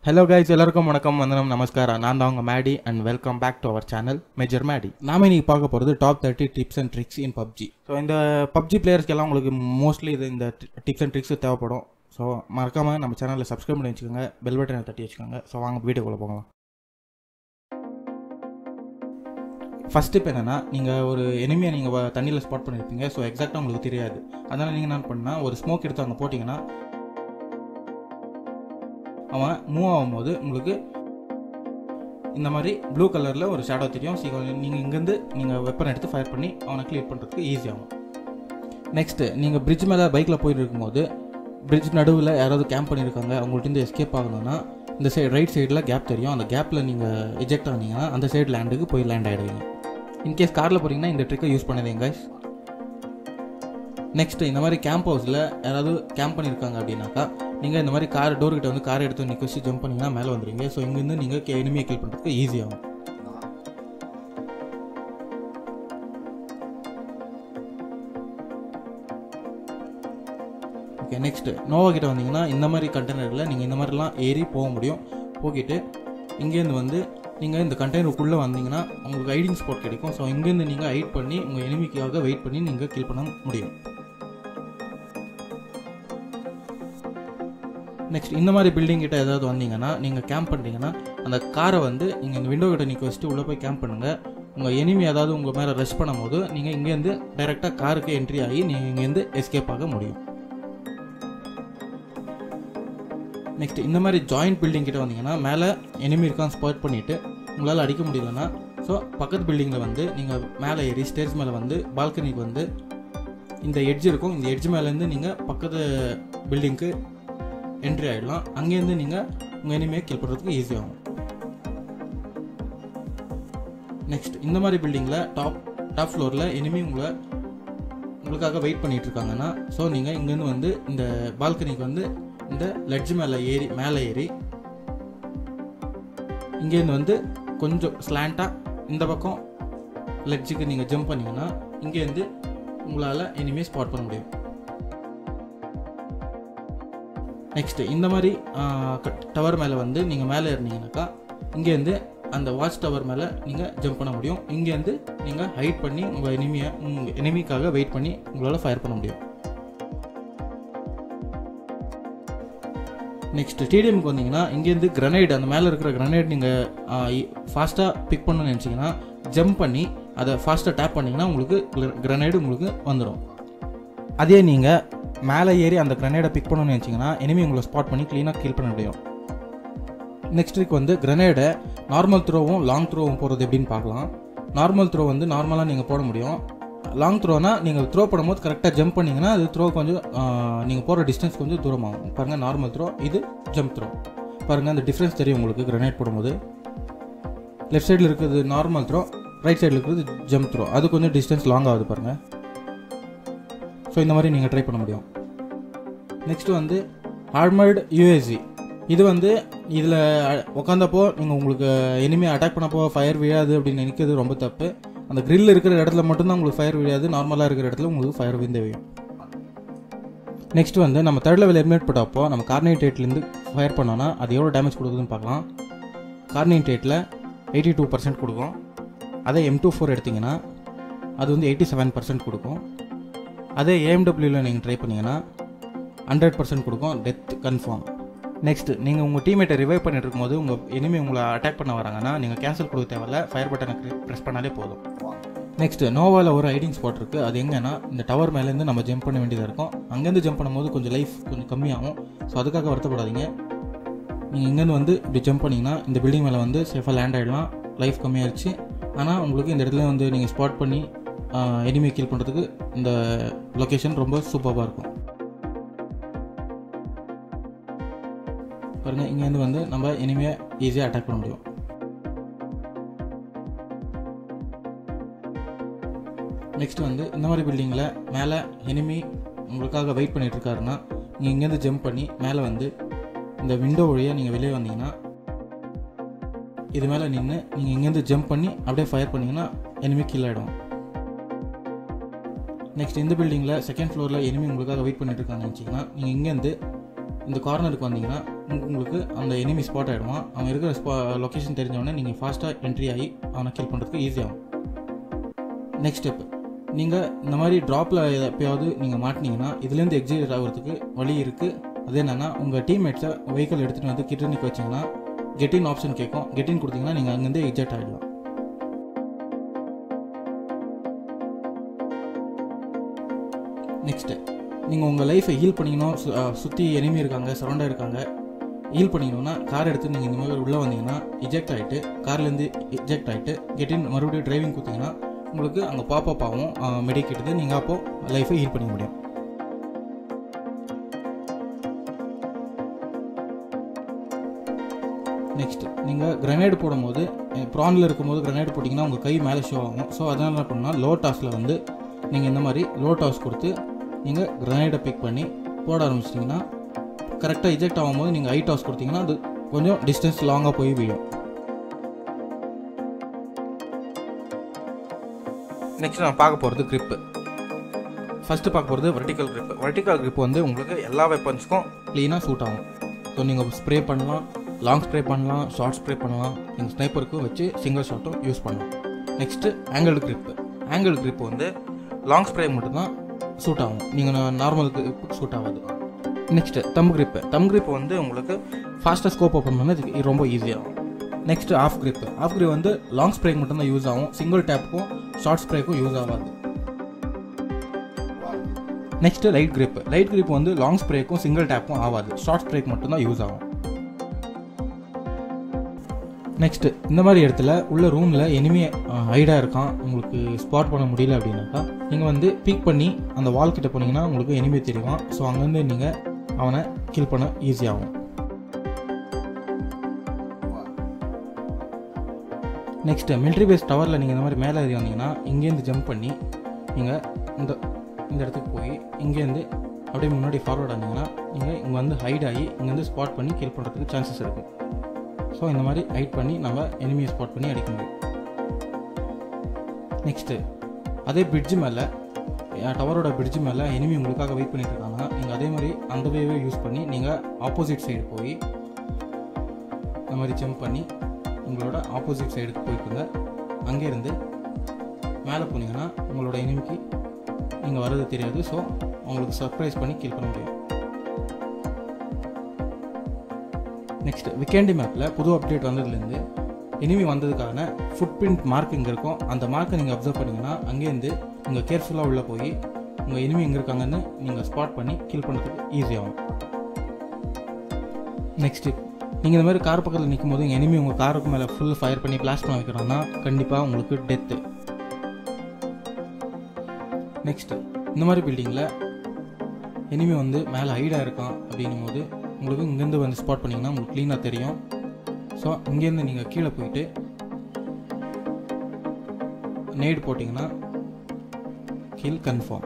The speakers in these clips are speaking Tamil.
ஹலோ கைஸ் எல்லாருக்கும் வணக்கம் வந்தனம் நமஸ்காரம் நான் தான் உங்கள் Maddy and welcome back to our channel major Maddy நாம இன்னைக்கு பார்க்க போகிறது top thirty tips and tricks in PUBG so இந்த பப்ஜி பிளேயர்ஸ்க்கெல்லாம் உங்களுக்கு மோஸ்ட்லி இது இந்த டிப்ஸ் அண்ட் ட்ரிக்ஸ் தேவைப்படும் ஸோ மறக்காமல் நம்ம சேனலில் சப்ஸ்கிரைப் பண்ணி வச்சுக்கோங்க பெல் பட்டனை தட்டி வச்சுக்கோங்க ஸோ வாங்க வீடியோக்குள்ளே போகலாம் ஃபஸ்ட் இப்போ என்னென்னா நீங்கள் ஒரு எனிமையை நீங்கள் தண்ணியில் ஸ்பாட் பண்ணியிருப்பீங்க ஸோ எக்ஸாக்டாக உங்களுக்கு தெரியாது அதனால் நீங்கள் என்ன பண்ணால் ஒரு ஸ்மோக் எடுத்து அங்கே போட்டிங்கன்னா அவன் மூவ் ஆகும்போது உங்களுக்கு இந்த மாதிரி ப்ளூ கலரில் ஒரு ஷேடோ தெரியும் ஸோ நீங்கள் இங்கேருந்து நீங்கள் வெப்பன் எடுத்து ஃபயர் பண்ணி அவனை கிளியர் பண்ணுறதுக்கு ஈஸியாகும் நெக்ஸ்ட்டு நீங்கள் பிரிட்ஜ் மேலே பைக்கில் போயிட்டு இருக்கும்போது பிரிட்ஜ் நடுவில் யாராவது கேம்ப் பண்ணியிருக்காங்க அவங்கள்ட்ட எஸ்கேப் ஆகணும்னா இந்த சைடு ரைட் சைடில் கேப் தெரியும் அந்த கேப்பில் நீங்கள் எஜெக்ட் ஆனீங்கன்னா அந்த சைடு லேண்டுக்கு போய் லேண்ட் ஆகிடுவீங்க இன்கேஸ் காரில் போகிறீங்கன்னா இந்த ட்ரிக்கை யூஸ் பண்ணதீங்க guys நெக்ஸ்ட் இந்த மாதிரி கேம்ப் ஹவுஸில் யாராவது கேம்ப் பண்ணியிருக்காங்க அப்படின்னாக்கா நீங்கள் இந்த மாதிரி கார் டோர் கிட்ட வந்து கார் எடுத்து நிற்க வச்சு ஜம்ப் பண்ணிங்கன்னா மேலே வந்துடுவீங்க ஸோ இங்கேருந்து நீங்கள் எனிமையை கில் பண்ணுறதுக்கு ஈஸியாகும் ஓகே நெக்ஸ்ட் நோவா கிட்ட வந்தீங்கன்னா இந்த மாதிரி கண்டெய்னரில் நீங்கள் இந்த மாதிரிலாம் ஏறி போக முடியும் போக்கிட்டு இங்கேருந்து வந்து நீங்கள் இந்த கண்டெய்னருக்குள்ளே வந்தீங்கன்னா உங்களுக்கு ஹைடிங் ஸ்பாட் கிடைக்கும் ஸோ இங்கேருந்து நீங்கள் ஹைட் பண்ணி உங்கள் எனிமிக்காக வெயிட் பண்ணி நீங்கள் கில் பண்ண முடியும் நெக்ஸ்ட் இந்த மாதிரி பில்டிங் கிட்ட ஏதாவது வந்தீங்கன்னா நீங்கள் கேம்ப் பண்ணுறீங்கன்னா அந்த காரை வந்து நீங்கள் இந்த விண்டோ கிட்ட நிற்க வச்சுட்டு உள்ளே போய் கேம்ப் பண்ணுங்கள் உங்கள் எனிமி ஏதாவது உங்கள் மேலே ரஷ் பண்ணும்போது நீங்கள் இங்கேருந்து டைரெக்டாக காருக்கு என்ட்ரி ஆகி நீங்கள் இங்கேருந்து எஸ்கேப் ஆக முடியும் நெக்ஸ்ட் இந்த மாதிரி ஜாயிண்ட் பில்டிங் கிட்ட வந்தீங்கன்னா மேலே எனிமி இருக்கான் ஸ்பாட் பண்ணிவிட்டு உங்களால் அடிக்க முடியலன்னா ஸோ பக்கத்து பில்டிங்கில் வந்து நீங்கள் மேலே ஏறி ஸ்டேர்ஸ் மேலே வந்து பால்கனிக்கு வந்து இந்த எட்ஜ் இருக்கும் இந்த எட்ஜ் மேலேருந்து நீங்கள் பக்கத்து பில்டிங்க்கு என்ட்ரி ஆகிடலாம் அங்கேருந்து நீங்கள் உங்கள் எனிமையை கில் பண்ணுறதுக்கு ஈஸியாகும் நெக்ஸ்ட் இந்த மாதிரி பில்டிங்கில் டாப் டாப் ஃப்ளோரில் எனிமி உங்களை உங்களுக்காக வெயிட் பண்ணிட்டு இருக்காங்கன்னா ஸோ நீங்கள் இங்கேருந்து வந்து இந்த பால்கனிக்கு வந்து இந்த லெட்ஜ் மேலே ஏறி மேலே ஏறி இங்கேருந்து வந்து கொஞ்சம் ஸ்லாண்டாக இந்த பக்கம் லெட்ஜுக்கு நீங்கள் ஜம்ப் பண்ணீங்கன்னா இங்கேருந்து உங்களால் இனிமே ஸ்பாட் பண்ண முடியும் நெக்ஸ்ட் இந்த மாதிரி டவர் மேலே வந்து நீங்கள் மேலே இருந்தீங்கன்னாக்கா இங்கேருந்து அந்த வாட்ச் டவர் மேலே நீங்கள் ஜம்ப் பண்ண முடியும் இங்கேருந்து நீங்கள் ஹைட் பண்ணி உங்கள் எனிமியை உங்கள் எனிமிக்காக வெயிட் பண்ணி உங்களால் ஃபயர் பண்ண முடியும் நெக்ஸ்ட் ஸ்டேடியமுக்கு வந்தீங்கன்னா இங்கேருந்து கிரனைட் அந்த மேலே இருக்கிற கிரனைட் நீங்கள் ஃபாஸ்ட்டாக பிக் பண்ணணும்னு நினச்சிங்கன்னா ஜம்ப் பண்ணி அதை ஃபாஸ்ட்டாக டேப் பண்ணிங்கன்னா உங்களுக்கு கிரனைடு உங்களுக்கு வந்துடும் அதே நீங்கள் மேலே ஏறி அந்த கிரனேடை பிக் பண்ணணும்னு நினச்சிங்கன்னா எனிமி உங்களை ஸ்பாட் பண்ணி க்ளீனாக கில் பண்ண முடியும் நெக்ஸ்ட் வீக் வந்து கிரனேடை நார்மல் த்ரோவும் லாங் த்ரோவும் போகிறது எப்படின்னு பார்க்கலாம் நார்மல் த்ரோ வந்து நார்மலாக நீங்கள் போட முடியும் லாங் த்ரோனா நீங்கள் த்ரோ பண்ணும்போது கரெக்டாக ஜம்ப் பண்ணிங்கன்னா அது த்ரோ கொஞ்சம் நீங்கள் போகிற டிஸ்டன்ஸ் கொஞ்சம் தூரமாகும் பாருங்கள் நார்மல் த்ரோ இது ஜம்ப் த்ரோ பாருங்கள் அந்த டிஃப்ரென்ஸ் தெரியும் உங்களுக்கு கிரனேட் போடும்போது லெஃப்ட் சைடில் இருக்கிறது நார்மல் த்ரோ ரைட் சைடில் இருக்கிறது ஜம்ப் த்ரோ அது கொஞ்சம் டிஸ்டன்ஸ் லாங் ஆகுது பாருங்கள் ஸோ இந்த மாதிரி நீங்கள் ட்ரை பண்ண முடியும் நெக்ஸ்ட் வந்து ஆர்மர்டு யூஎஸ்சி இது வந்து இதில் உட்காந்தப்போ நீங்கள் உங்களுக்கு எனிமே அட்டாக் பண்ணப்போ ஃபயர் விழாது அப்படின்னு நினைக்கிறது ரொம்ப தப்பு அந்த கிரில் இருக்கிற இடத்துல மட்டும்தான் உங்களுக்கு ஃபயர் விழாது நார்மலாக இருக்கிற இடத்துல உங்களுக்கு ஃபயர் விழுந்து விழும் நெக்ஸ்ட் வந்து நம்ம தேர்ட் லெவல் எலிமினேட் போட்டப்போ நம்ம கார்னிடேட்லேருந்து ஃபயர் பண்ணோன்னா அது எவ்வளோ டேமேஜ் கொடுக்குதுன்னு பார்க்கலாம் கார்னிடேட்டில் எயிட்டி டூ பர்சன்ட் கொடுக்கும் அதே எம் டூ ஃபோர் எடுத்திங்கன்னா அது வந்து எயிட்டி செவன் பர்சன்ட் கொடுக்கும் அதே ஏஎம்டபிள்யூவில் நீங்கள் ட்ரை பண்ணிங்கன்னா ஹண்ட்ரட் பர்சன்ட் கொடுக்கும் டெத் கன்ஃபார்ம் நெக்ஸ்ட் நீங்கள் உங்கள் டீமேட்டை ரிவைவ் பண்ணிட்டு இருக்கும்போது உங்கள் எனிமி உங்களை அட்டாக் பண்ண வராங்கன்னா நீங்கள் கேன்சல் கொடுக்க தேவையில்ல ஃபயர் பட்டனை ப்ரெஸ் பண்ணாலே போதும் நெக்ஸ்ட் நோவாவில் ஒரு ஹைடிங் ஸ்பாட் இருக்குது அது எங்கன்னா இந்த டவர் மேலேருந்து நம்ம ஜம்ப் பண்ண வேண்டியதாக இருக்கும் அங்கேருந்து ஜம்ப் பண்ணும்போது கொஞ்சம் லைஃப் கொஞ்சம் கம்மியாகும் ஸோ அதுக்காக வருத்தப்படாதீங்க நீங்கள் இங்கேருந்து வந்து இப்படி ஜம்ப் பண்ணிங்கன்னா இந்த பில்டிங் மேலே வந்து சேஃபாக லேண்ட் ஆகிடலாம் லைஃப் கம்மியாகிடுச்சு ஆனால் உங்களுக்கு இந்த இடத்துல வந்து நீங்கள் ஸ்பாட் பண்ணி எனிமே கில் பண்ணுறதுக்கு இந்த லொக்கேஷன் ரொம்ப சூப்பராக இருக்கும் பாருங்கள் இங்கேருந்து வந்து நம்ம எனிமையை ஈஸியாக அட்டாக் பண்ண முடியும் நெக்ஸ்ட் வந்து இந்த மாதிரி பில்டிங்கில் மேலே எனிமி உங்களுக்காக வெயிட் பண்ணிட்டு இருக்காருன்னா நீங்கள் இங்கேருந்து ஜம்ப் பண்ணி மேலே வந்து இந்த விண்டோ வழியாக நீங்கள் வெளியே வந்தீங்கன்னா இது மேலே நின்று நீங்கள் இங்கேருந்து ஜம்ப் பண்ணி அப்படியே ஃபயர் பண்ணிங்கன்னா எனிமி கில் ஆகிடும் நெக்ஸ்ட் இந்த பில்டிங்கில் செகண்ட் ஃப்ளோரில் எனிமி உங்களுக்காக வெயிட் பண்ணிட்டு இருக்காங்கன்னு நினச்சிங்கன்னா நீங்கள் இங்கேருந்து இந்த கார்னருக்கு வந்தீங்கன்னா உங்களுக்கு அந்த எனிமி ஸ்பாட் ஆகிடுவான் அவன் இருக்கிற ஸ்பா லொக்கேஷன் தெரிஞ்சவொடனே நீங்கள் ஃபாஸ்ட்டாக என்ட்ரி ஆகி அவனை கில் பண்ணுறதுக்கு ஈஸியாகும் நெக்ஸ்ட் ஸ்டெப் நீங்கள் இந்த மாதிரி ட்ராப்பில் எப்பயாவது நீங்கள் மாட்டினீங்கன்னா இதுலேருந்து எக்ஸிட் ஆகிறதுக்கு வழி இருக்குது அது என்னென்னா உங்கள் டீம்மேட்ஸை வெஹிக்கிள் எடுத்துகிட்டு வந்து கிட்ட நிற்க வச்சிங்கன்னா கெட்டின் ஆப்ஷன் கேட்கும் கெட்டின் கொடுத்தீங்கன்னா நீங்கள் அங்கேருந்து எக்ஸிட் ஆகிடலாம் நெக்ஸ்ட்டு நீங்கள் உங்கள் லைஃப்பை ஹீல் பண்ணிக்கணும் சு- அஹ் சுற்றி எனிமி இருக்காங்க சரௌண்டாக இருக்காங்க ஹீல் பண்ணிக்கணும்னா கார் எடுத்து நீங்கள் இந்த மாதிரி உள்ளே வந்தீங்கன்னா இஜெக்ட் ஆகிட்டு கார்லேருந்து இஜெக்ட் ஆகிட்டு கெட்டின் மறுபடியும் டிரைவிங் கொடுத்தீங்கன்னா உங்களுக்கு அங்கே பாப்பப் ஆகும் மெடிக்கிட்டு நீங்கள் அப்போது லைஃப்பை ஹீல் பண்ணிக்க முடியும் நெக்ஸ்ட் நீங்கள் கிரனேட் போடும்போது ப்ரானில் இருக்கும்போது கிரனேட் போட்டிங்கன்னா உங்கள் கை மேலே ஷோ ஆகும் ஸோ அதனால் என்ன பண்ணால் லோ டாஸில் வந்து நீங்கள் இந்த மாதிரி லோ டாஸ் கொடுத்து நீங்கள் கிரனேடை பிக் பண்ணி போட ஆரம்பிச்சிட்டிங்கன்னா கரெக்டாக இஜெக்ட் ஆகும்போது நீங்கள் ஹை டாஸ் கொடுத்தீங்கன்னா அது கொஞ்சம் டிஸ்டன்ஸ் லாங்காக போய் விழும் நெக்ஸ்ட் நான் பார்க்க போகிறது grip ஃபஸ்ட்டு பார்க்க போகிறது வெர்டிக்கல் grip வெர்டிக்கல் grip வந்து உங்களுக்கு எல்லா வெப்பன்ஸ்க்கும் க்ளீனாக சூட் ஆகும் ஸோ நீங்கள் ஸ்ப்ரே பண்ணலாம் லாங் ஸ்ப்ரே பண்ணலாம் ஷார்ட் ஸ்ப்ரே பண்ணலாம் நீங்கள் ஸ்னைப்பருக்கு வச்சு சிங்கிள் ஷாட்டும் யூஸ் பண்ணலாம் next angle grip angle grip வந்து லாங் ஸ்ப்ரே மட்டும்தான் சூட் ஆகும் நீங்கள் நார்மல் grip சூட் ஆகாது next thumb grip thumb grip வந்து உங்களுக்கு ஃபாஸ்ட்டாக ஸ்கோப் ஓப்பன் பண்ண இது ரொம்ப ஈஸியாகும் next half grip half grip வந்து லாங் ஸ்ப்ரேக்கு மட்டும்தான் யூஸ் ஆகும் சிங்கிள் டேப்புக்கும் ஷார்ட் ஸ்ப்ரேக்கும் யூஸ் ஆகாது next light grip light grip வந்து லாங் ஸ்ப்ரேக்கும் சிங்கிள் டேப்பும் ஆகாது ஷார்ட் ஸ்ப்ரேக்கு மட்டும்தான் யூஸ் ஆகும் நெக்ஸ்ட் இந்த மாதிரி இடத்துல உள்ள ரூமில் எனிமி ஹைடாக இருக்கான் உங்களுக்கு ஸ்பாட் பண்ண முடியல அப்படின்னாக்கா நீங்கள் வந்து பீக் பண்ணி அந்த வால் கிட்ட போனீங்கன்னா உங்களுக்கு எனிமி தெரியும் ஸோ அங்கேருந்து நீங்கள் அவனை கில் பண்ண ஈஸியாகும் நெக்ஸ்ட் மிலிட்ரி பேஸ் டவரில் நீங்கள் இந்த மாதிரி மேலே ஏறி வந்தீங்கன்னா இங்கேருந்து ஜம்ப் பண்ணி நீங்கள் இந்த இந்த இடத்துக்கு போய் இங்கேருந்து அப்படியே முன்னாடி ஃபார்வர்ட் ஆனீங்கன்னா நீங்கள் இங்கே வந்து ஹைட் ஆகி இங்கேருந்து ஸ்பாட் பண்ணி கில் பண்ணுறதுக்கு சான்சஸ் இருக்குது ஸோ இந்த மாதிரி ஹைட் பண்ணி நம்ம எனிமியை ஸ்பாட் பண்ணி அடிக்க முடியும் நெக்ஸ்ட்டு அதே பிரிட்ஜு மேலே டவரோட பிரிட்ஜு மேலே எனிமி உங்களுக்காக வெயிட் பண்ணிட்டு இருக்காங்கன்னா நீங்கள் அதே மாதிரி அந்த வேவே யூஸ் பண்ணி நீங்கள் ஆப்போசிட் சைடு போய் இந்த மாதிரி ஜம்ப் பண்ணி உங்களோட ஆப்போசிட் சைடுக்கு போய்க்குங்க அங்கேருந்து மேலே போனீங்கன்னா உங்களோட எனிமிக்கு நீங்கள் வர்றது தெரியாது ஸோ உங்களுக்கு சர்ப்ரைஸ் பண்ணி கில் பண்ண முடியும் நெக்ஸ்ட் விக்கெண்டி மேப்பில் புது அப்டேட் வந்ததுலேருந்து எனிமி வந்ததுக்கான ஃபுட் பிரிண்ட் மார்க் இங்கே இருக்கும் அந்த மார்க்கை நீங்கள் அப்சர்வ் பண்ணிங்கன்னா அங்கேருந்து நீங்கள் கேர்ஃபுல்லாக உள்ளே போய் உங்கள் எனிமி எங்கே இருக்காங்கன்னு நீங்கள் ஸ்பாட் பண்ணி கில் பண்ணுறதுக்கு ஈஸியாகும் நெக்ஸ்ட் நீங்கள் இந்த மாதிரி கார் பக்கத்தில் நிற்கும் போது எனிமி உங்கள் காருக்கு மேலே ஃபுல் ஃபயர் பண்ணி பிளாஸ்ட் பண்ண வைக்கிறாங்கன்னா கண்டிப்பாக உங்களுக்கு டெத்து நெக்ஸ்ட் இந்த மாதிரி பில்டிங்கில் எனிமி வந்து மேலே ஹைடாக இருக்கான் அப்படின்னும் போது உங்களுக்கு இங்கேருந்து வந்து ஸ்பாட் பண்ணிங்கன்னா உங்களுக்கு க்ளீனாக தெரியும் ஸோ இங்கேருந்து நீங்கள் கீழே போயிட்டு நேடு போட்டிங்கன்னா கில் கன்ஃபார்ம்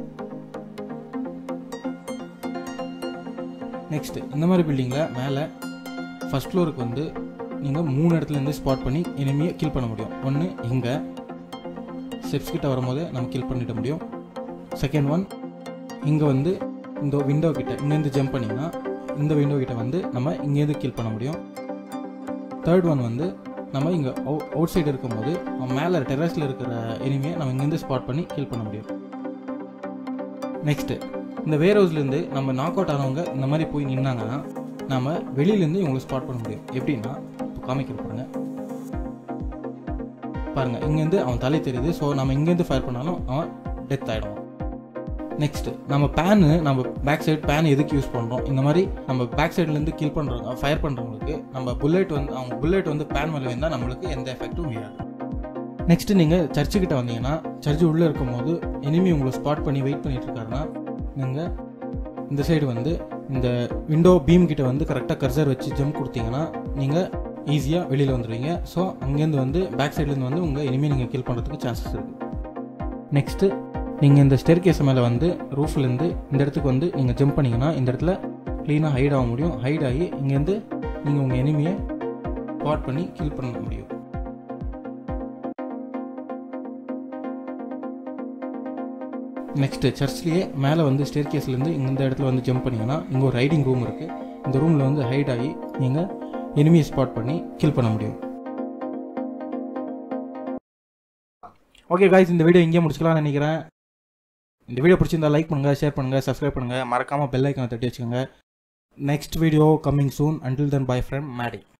நெக்ஸ்ட் இந்த மாதிரி பில்டிங்கில் மேலே ஃபஸ்ட் ஃப்ளோருக்கு வந்து நீங்கள் மூணு இடத்துலேருந்து ஸ்பாட் பண்ணி எனிமியை கில் பண்ண முடியும் ஒன்று இங்கே ஸ்டெப்ஸ் கிட்ட வரும்போது நம்ம கில் பண்ணிட முடியும் செகண்ட் ஒன் இங்கே வந்து இந்த விண்டோ கிட்ட இங்கேருந்து ஜம்ப் பண்ணிங்கன்னா இந்த விண்டோ கிட்ட வந்து நம்ம இங்கேருந்து கில் பண்ண முடியும் தேர்ட் ஒன் வந்து நம்ம இங்கே அவுட் சைடு இருக்கும்போது மேலே டெரஸில் இருக்கிற எனிமியை நம்ம இங்கேருந்து ஸ்பாட் பண்ணி கில் பண்ண முடியும் நெக்ஸ்ட்டு இந்த வேர் ஹவுஸ்லேருந்து நம்ம நாக் அவுட் ஆனவங்க இந்த மாதிரி போய் நின்னாங்கன்னா நம்ம வெளியிலேருந்து இவங்களை ஸ்பாட் பண்ண முடியும் எப்படின்னா இப்போ காமிக்கிற பாருங்க பாருங்க இங்கேருந்து அவன் தலை தெரியுது ஸோ நம்ம இங்கேருந்து ஃபயர் பண்ணாலும் அவன் டெத் ஆகிடுவான் நெக்ஸ்ட் நம்ம பேனு நம்ம பேக் சைடு பேன் எதுக்கு யூஸ் பண்ணுறோம் இந்த மாதிரி நம்ம பேக் சைட்லேருந்து கில் பண்ணுறவங்க ஃபயர் பண்ணுறவங்களுக்கு நம்ம புல்லட் வந்து அவங்க புல்லட் வந்து பேன் மேலே வந்தால் நம்மளுக்கு எந்த எஃபெக்ட்டும் வீழாது நெக்ஸ்ட் நீங்கள் சர்ச்சு கிட்ட வந்தீங்கன்னா சர்ச்சு உள்ளே இருக்கும்போது எனிமி உங்களை ஸ்பாட் பண்ணி வெயிட் பண்ணிட்டு இருக்காருன்னா நீங்கள் இந்த சைடு வந்து இந்த விண்டோ பீம் கிட்ட வந்து கரெக்டாக கர்சர் வச்சு ஜம்ப் கொடுத்தீங்கன்னா நீங்கள் ஈஸியாக வெளியில் வந்துடுவீங்க ஸோ அங்கேருந்து வந்து பேக் சைட்லேருந்து வந்து உங்கள் எனிமி நீங்கள் கில் பண்ணுறதுக்கு சான்சஸ் இருக்குது நெக்ஸ்ட்டு நீங்கள் இந்த ஸ்டெர் கேஸ் மேலே வந்து ரூஃப்லேருந்து இந்த இடத்துக்கு வந்து நீங்கள் ஜம்ப் பண்ணிங்கன்னா இந்த இடத்துல க்ளீனாக ஹைட் ஆக முடியும் ஹைட் ஆகி இங்கேருந்து நீங்கள் உங்கள் எனிமியை ஸ்பாட் பண்ணி கில் பண்ண முடியும் நெக்ஸ்ட்டு சர்ச்லேயே மேலே வந்து ஸ்டேர் கேஸ்லேருந்து இந்த இடத்துல வந்து ஜம்ப் பண்ணிங்கன்னா இங்கே ஒரு ரைடிங் ரூம் இருக்குது இந்த ரூமில் வந்து ஹைட் ஆகி நீங்கள் எனிமியை ஸ்பாட் பண்ணி கில் பண்ண முடியும் ஓகே காய்ஸ் இந்த வீடியோ இங்கேயே முடிச்சுக்கலாம்னு நினைக்கிறேன் இந்த வீடியோ பிடிச்சிருந்தா லைக் பண்ணுங்கள் ஷேர் பண்ணுங்கள் சப்ஸ்கிரைப் பண்ணுங்கள் மறக்காமல் பெல் ஐக்கானை தட்டி வச்சுக்கோங்க next video coming soon until then bye friend Maddy